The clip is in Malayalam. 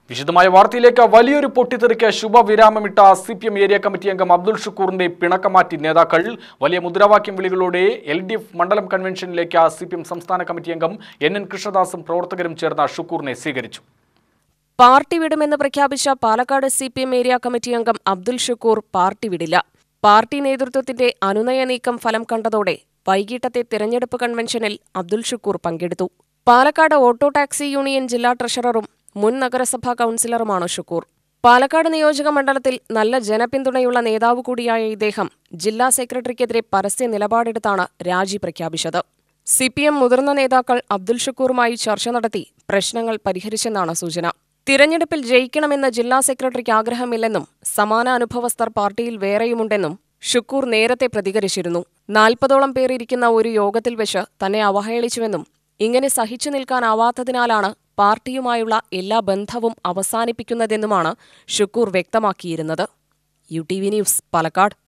വിശദമായ വാർത്തയിലേക്ക് വലിയൊരു പൊട്ടിത്തെറിക്ക് ശുഭവിരാമമിട്ട C P M area committee അംഗം അബ്ദുൾ ഷുക്കൂറിന്റെ പിണക്കമാറ്റി നേതാക്കൾ വലിയ മുദ്രാവാക്യം വിളികളോടെ എൽ ഡി എഫ് മണ്ഡലം കൺവെൻഷനിലേക്ക് സി പി എം സംസ്ഥാന കമ്മിറ്റി അംഗം എൻ എൻ കൃഷ്ണദാസും പ്രവർത്തകരും ചേർന്ന ഷുക്കൂറിനെ സ്വീകരിച്ചു പാർട്ടി വിടുമെന്ന് പ്രഖ്യാപിച്ച Palakkad C P M area committee അംഗം അബ്ദുൽ ഷുക്കൂർ പാർട്ടി വിടില്ല പാർട്ടി നേതൃത്വത്തിന്റെ അനുനയ നീക്കം ഫലം കണ്ടതോടെ വൈകിട്ടത്തെ തിരഞ്ഞെടുപ്പ് കൺവെൻഷനിൽ അബ്ദുൽ ഷുക്കൂർ പങ്കെടുത്തു പാലക്കാട് ഓട്ടോ ടാക്സി യൂണിയൻ ജില്ലാ ട്രഷററും മുൻ നഗരസഭാ കൌൺസിലറുമാണ് ഷുക്കൂർ പാലക്കാട് നിയോജക മണ്ഡലത്തിൽ നല്ല ജനപിന്തുണയുള്ള നേതാവ് കൂടിയായ ഇദ്ദേഹം ജില്ലാ സെക്രട്ടറിക്കെതിരെ പരസ്യ നിലപാടെടുത്താണ് രാജി പ്രഖ്യാപിച്ചത് സി പി എം മുതിർന്ന നേതാക്കൾ അബ്ദുൽ ഷുക്കൂറുമായി ചർച്ച നടത്തി പ്രശ്നങ്ങൾ പരിഹരിച്ചെന്നാണ് സൂചന തിരഞ്ഞെടുപ്പിൽ ജയിക്കണമെന്ന് ജില്ലാ സെക്രട്ടറിക്ക് ആഗ്രഹമില്ലെന്നും സമാന അനുഭവസ്ഥർ പാർട്ടിയിൽ വേറെയുമുണ്ടെന്നും ഷുക്കൂർ നേരത്തെ പ്രതികരിച്ചിരുന്നു നാൽപ്പതോളം പേർ ഇരിക്കുന്ന ഒരു യോഗത്തിൽ വെച്ച് തന്നെ അവഹേളിച്ചുവെന്നും ഇങ്ങനെ സഹിച്ചു നിൽക്കാനാവാത്തതിനാലാണ് പാർട്ടിയുമായുള്ള എല്ലാ ബന്ധവും അവസാനിപ്പിക്കുന്നതെന്നുമാണ് ഷുക്കൂർ വ്യക്തമാക്കിയിരുന്നത് U T V news Palakkad